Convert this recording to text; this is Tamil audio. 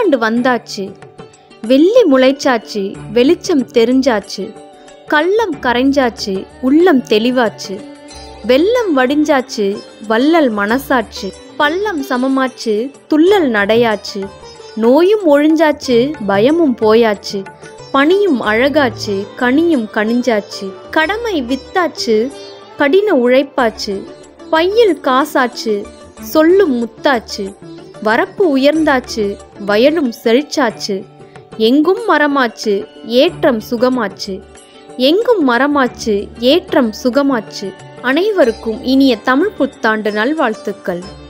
புத்தாண்டு வந்தாச்சு வெள்ளி முளைச்சாச்சு வெளிச்சம் தெரிஞ்சாச்சு கள்ளம் கரைஞ்சாச்சு உள்ளம் தெளிவாச்சு வெள்ளம் வடிஞ்சாச்சு வள்ளல் மனசாச்சு பள்ளம் சமமாச்சு துள்ளல் நடையாச்சு நோயும் ஒழிஞ்சாச்சு பயமும் போயாச்சு பனியும் அழகாச்சு கனியும் கனிஞ்சாச்சு கடமை வித்தாச்சு கடின உழைப்பாச்சு பையில் காசாச்சு சொல்லும் முத்தாச்சு வரப்பு உயர்ந்தாச்சு வயலும் செழிச்சாச்சு எங்கும் மரமாச்சு ஏற்றம் சுகமாச்சு எங்கும் மரமாச்சு ஏற்றம் சுகமாச்சு அனைவருக்கும் இனிய தமிழ் புத்தாண்டு நல்வாழ்த்துக்கள்